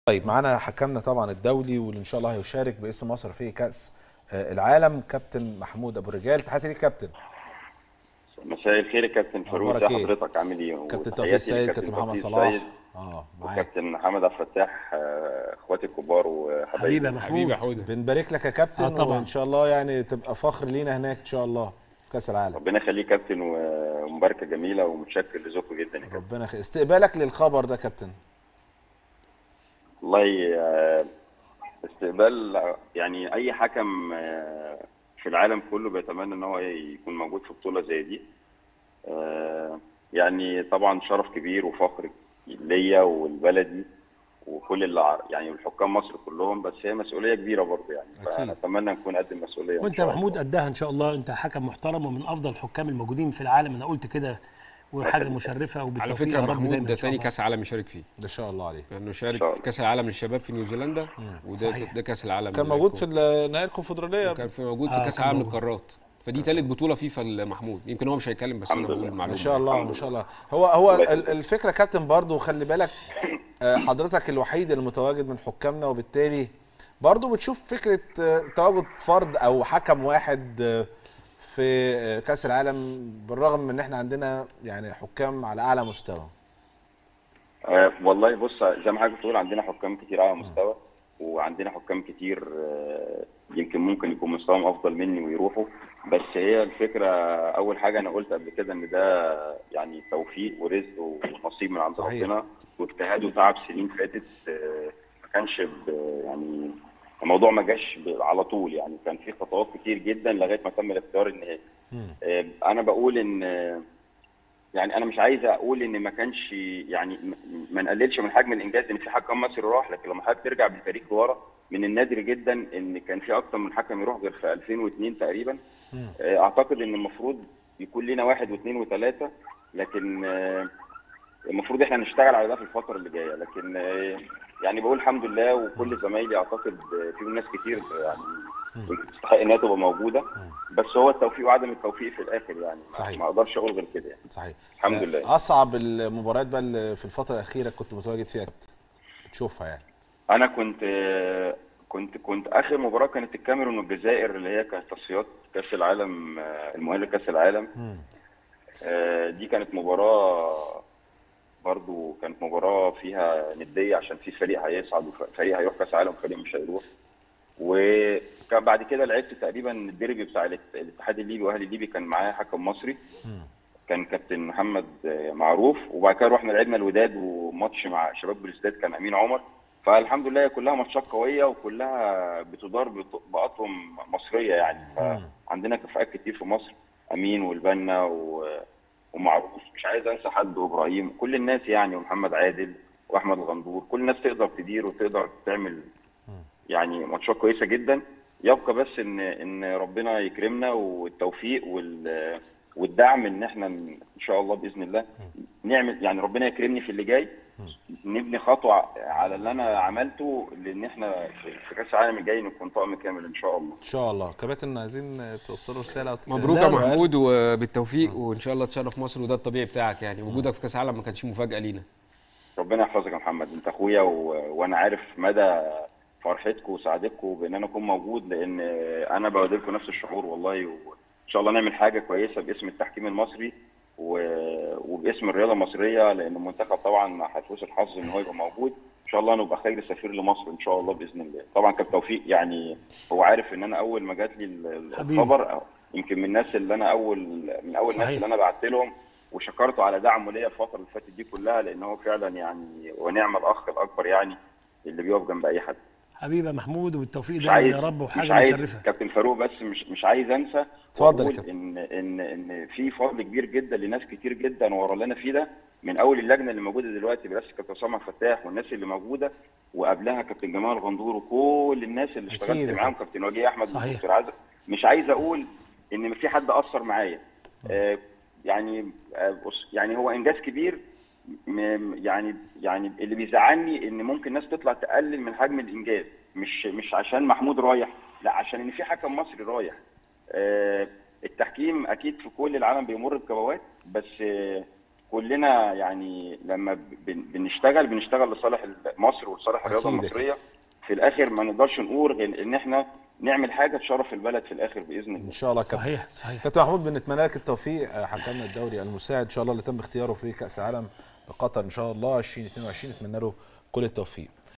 طيب معانا حكمنا طبعا الدولي واللي ان شاء الله هيشارك باسم مصر في كاس آه، العالم كابتن محمود ابو الرجال تحياتي ليك كابتن مساء الخير يا كابتن فاروق أخبارك ازي إيه؟ حضرتك عامل ايه؟ كابتن توفيق وتحياتي السيد لكابتن كابتن محمد توفيق صلاح السيد اه معاك وكابتن محمد عبد الفتاح آه، اخواتي الكبار وحبايبي حبيبي يا محمود حبيبي يا حوده بنبارك لك يا كابتن آه طبعاً. وان شاء الله يعني تبقى فخر لينا هناك ان شاء الله في كاس العالم ربنا يخليك كابتن و- ومباركه جميله ومتشكر لذوقكم جدا يا كابتن ربنا يخ... استقبالك للخبر ده كابتن والله آه، استقبال آه، يعني اي حكم آه، في العالم كله بيتمنى ان هو يكون موجود في بطوله زي دي آه، يعني طبعا شرف كبير وفخر ليا والبلدي وكل اللي ع- يعني الحكام مصر كلهم بس هي مسؤوليه كبيره برضه يعني أكيد. فنتمنى نكون قد المسؤوليه إن وانت شاء يا الله. محمود قدها ان شاء الله انت حكم محترم ومن افضل الحكام الموجودين في العالم انا قلت كده وحاجه مشرفه على وبالتوفيق فكره يا رب محمود دايما ده إن شاء تاني الله. كاس عالم يشارك فيه ده ان شاء الله عليه لانه إن شارك شاء في الله. كاس العالم للشباب في نيوزيلندا وده صحيح. ده كاس العالم كان للكو- موجود في ال- نهائي الكونفدراليه وكان في موجود في آه، كاس كان العالم موجود. للقارات فدي ثالث بطوله فيفا لمحمود يمكن هو مش هيتكلم بس انا الحمد بقول لله. المعلومه ما شاء الله الحمد ما لله. شاء الله هو هو الله ال- الفكره كابتن برضو خلي بالك آه، حضرتك الوحيد المتواجد من حكامنا وبالتالي برضو بتشوف فكره آه، تواجد فرد او حكم واحد آه، في آه، كاس العالم بالرغم من ان احنا عندنا يعني حكام على اعلى مستوى آه، والله بص زي ما حضرتك بتقول عندنا حكام كتير على مستوى وعندنا حكام كتير آه، يمكن ممكن يكون مستواهم افضل مني ويروحوا بس هي الفكره اول حاجه انا قلت قبل كده ان ده يعني توفيق ورزق ونصيب من عند صحيح. ربنا واجتهاد وتعب سنين فاتت آه، ما كانش ب- يعني الموضوع ما جاش ب- على طول يعني كان في خطوات كتير جدا لغايه ما تم الاختيار النهائي آه، انا بقول ان آه، يعني انا مش عايز اقول ان ما كانش يعني م- ما نقللش من حجم الانجاز ان في حكم مصري راح لكن لما حضرتك ترجع بالتاريخ لورا من النادر جدا ان كان في اكتر من حكم يروح غير في 2002 تقريبا آه، اعتقد ان المفروض يكون لنا واحد واثنين وثلاثه لكن آه، المفروض احنا نشتغل على ده في الفتره اللي جايه لكن آه، يعني بقول الحمد لله وكل زمايلي اعتقد آه، في ناس كتير يعني تستحق انها تبقى موجوده بس هو التوفيق وعدم التوفيق في الاخر يعني ما- صحيح. ما اقدرش اقول غير كده يعني صحيح الحمد آه، لله. اصعب المباريات بقى اللي في الفتره الاخيره كنت متواجد فيها كابتن بتشوفها يعني انا كنت كنت كنت اخر مباراه كانت الكاميرون والجزائر اللي هي كانت تصفيات كاس العالم آه، المؤهله لكاس العالم آه، دي كانت مباراه برضو كانت مباراه فيها نديه عشان في فريق هيصعد وفريق هيروح كاس العالم وفريق مش هيروح وكان بعد كده لعبت تقريبا الديربي بتاع الات- الاتحاد الليبي واهلي الليبي كان معايا حكم مصري كان كابتن محمد آه، معروف وبعد كده رحنا لعبنا الوداد وماتش مع شباب بلوزداد كان امين عمر فالحمد لله كلها ماتشات قويه وكلها بتدار بط- باطقم مصريه يعني فعندنا كفاءات كتير في مصر امين والبنا و- ومعروف مش عايز انسى حد وابراهيم كل الناس يعني ومحمد عادل واحمد الغندور كل الناس تقدر تدير وتقدر تعمل يعني ماتشات كويسه جدا يبقى بس ان ان ربنا يكرمنا والتوفيق وال والدعم ان احنا ان شاء الله باذن الله نعمل يعني ربنا يكرمني في اللي جاي نبني خطوه على اللي انا عملته لان احنا في في كاس العالم الجاي نكون طقم كامل ان شاء الله ان شاء الله كباتن عايزين توصلوا رساله وتك- مبروك لا، يا سؤال. محمود وبالتوفيق وان شاء الله تشرف مصر وده الطبيعي بتاعك يعني وجودك في كاس العالم ما كانش مفاجاه لينا ربنا يحفظك يا محمد انت اخويا و... وانا عارف مدى فرحتكم وسعادتكم بان انا اكون موجود لان انا بودلكم نفس الشعور والله وان شاء الله نعمل حاجه كويسه باسم التحكيم المصري و... وباسم الرياضه المصريه لان المنتخب طبعا هيفوز الحظ ان هو يبقى موجود ان شاء الله نبقى خير سفير لمصر ان شاء الله باذن الله طبعا كان توفيق يعني هو عارف ان انا اول ما جات لي ال- حبيبي. الخبر يمكن من الناس اللي انا اول من اول الناس صحيح. اللي انا بعت لهم وشكرته على دعمه ليا الفتره اللي فاتت دي كلها لان هو فعلا يعني ونعم الاخ الاكبر يعني اللي بيقف جنب اي حد حبيبي يا محمود والتوفيق مش دايما عايز يا رب مش وحاجه عايز مشرفه كابتن فاروق بس مش مش عايز انسى اتفضل يا وأقول كابتن. ان ان ان في فضل كبير جدا لناس كتير جدا ورا اللي انا فيه ده من اول اللجنه اللي موجوده دلوقتي برئاسه كابتن عصام عبد الفتاح والناس اللي موجوده وقبلها كابتن جمال غندور وكل الناس اللي أكيد اشتغلت يا معاهم كابتن. كابتن وجيه احمد صحيح. والدكتور عزب مش عايز اقول ان في حد اثر معايا آه يعني آه بص يعني هو انجاز كبير م- يعني يعني اللي بيزعلني ان ممكن ناس تطلع تقلل من حجم الانجاز مش مش عشان محمود رايح لا عشان ان في حكم مصري رايح آه، التحكيم اكيد في كل العالم بيمر بكبوات بس آه، كلنا يعني لما بن- بنشتغل بنشتغل لصالح مصر ولصالح الرياضه أكيد المصريه في الاخر ما نقدرش نقول غير ان احنا نعمل حاجه تشرف البلد في الاخر باذن الله ان شاء الله كابتن صحيح صحيح كابتن محمود بنتمنى لك التوفيق آه، حكمنا الدوري المساعد ان شاء الله اللي تم اختياره في كاس العالم قطر ان شاء الله 2022 نتمنى له كل التوفيق